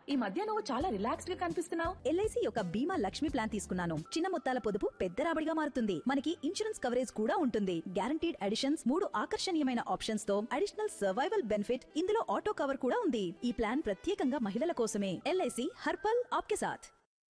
ఈ మధ్య నువ్వు చాలా రిలాక్స్డ్ గా కనిపిస్తున్నావు ఎల్ఐసి యొక్క బీమా లక్ష్మి ప్లాన్ తీసుకున్నాను చిన్న మొత్తాల పొదుపు పెద్ద రాబడిగా మారుతుంది మనకి ఇన్సూరెన్స్ కవరేజ్ కూడా ఉంటుంది గ్యారంటీడ్ అడిషన్స్ మూడు ఆకర్షణీయమైన ఆప్షన్స్ తో అడిషనల్ సర్వైవల్ బెనిఫిట్ ఇందులో ఆటో కవర్ కూడా ఉంది ఈ ప్లాన్ ప్రత్యేకంగా మహిళల కోసమే ఎల్ఐసి హర్పల్ ఆప్కే సాథ్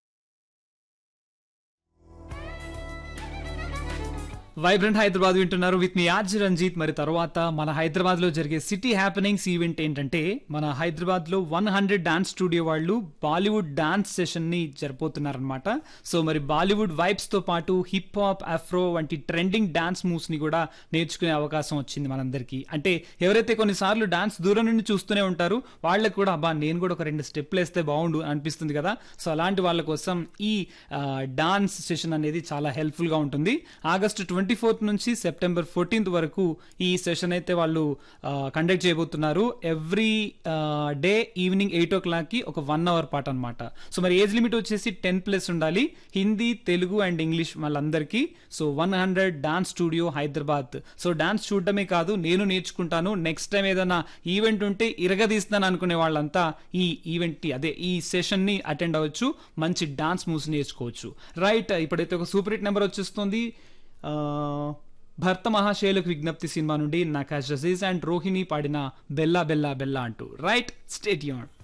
వైబ్రెంట్ హైదరాబాద్ వింటున్నారు విత్ మీ ఆర్జ్ రంజిత్ మరి తర్వాత మన హైదరాబాద్ లో జరిగే సిటీ హ్యాపెనింగ్స్ ఈవెంట్ ఏంటంటే మన హైదరాబాద్ లో వన్ హండ్రెడ్ డాన్స్ స్టూడియో వాళ్ళు బాలీవుడ్ డాన్స్ సెషన్ ని జరపోతున్నారనమాట సో మరి బాలీవుడ్ వైబ్స్ తో పాటు హిప్ హాప్ అఫ్రో వంటి ట్రెండింగ్ డాన్స్ మూవ్స్ ని కూడా నేర్చుకునే అవకాశం వచ్చింది మనందరికీ అంటే ఎవరైతే కొన్నిసార్లు డాన్స్ దూరం నుండి చూస్తూనే ఉంటారు వాళ్ళకి కూడా అబ్బా నేను కూడా ఒక రెండు స్టెప్లు వేస్తే బాగుండు అనిపిస్తుంది కదా సో అలాంటి వాళ్ళ కోసం ఈ డాన్స్ సెషన్ అనేది చాలా హెల్ప్ఫుల్ గా ఉంటుంది ఆగస్టు ట్వంటీ ఫోర్త్ నుంచి సెప్టెంబర్ ఫోర్టీన్త్ వరకు ఈ సెషన్ అయితే వాళ్ళు కండక్ట్ చేయబోతున్నారు every day evening eight o'clock కి ఒక వన్ అవర్ పాట అనమాట సో మరి ఏజ్ లిమిట్ వచ్చేసి టెన్ ప్లస్ ఉండాలి హిందీ తెలుగు అండ్ ఇంగ్లీష్ వాళ్ళందరికీ so one hundred dance studio Hyderabad so dance చూడడమే కాదు నేను నేర్చుకుంటాను నెక్స్ట్ టైం ఏదైనా ఈవెంట్ ఉంటే ఇరగదీస్తాను అనుకునే వాళ్ళంతా ఈ ఈవెంట్ ని అదే ఈ సెషన్ ని అటెండ్ అవ్వచ్చు మంచి డాన్స్ మూవ్స్ నేర్చుకోవచ్చు రైట్ ఇప్పుడైతే ఒక సూపర్ హిట్ నెంబర్ వచ్చేస్తుంది ఆ, భర్త మహాశైలకు విజ్ఞప్తి సినిమా నుండి నకాష్ జసీజ్ అండ్ రోహిణి పాడిన బెల్లా బెల్లా బెల్లా అంటూ రైట్ స్టేట్ యూన్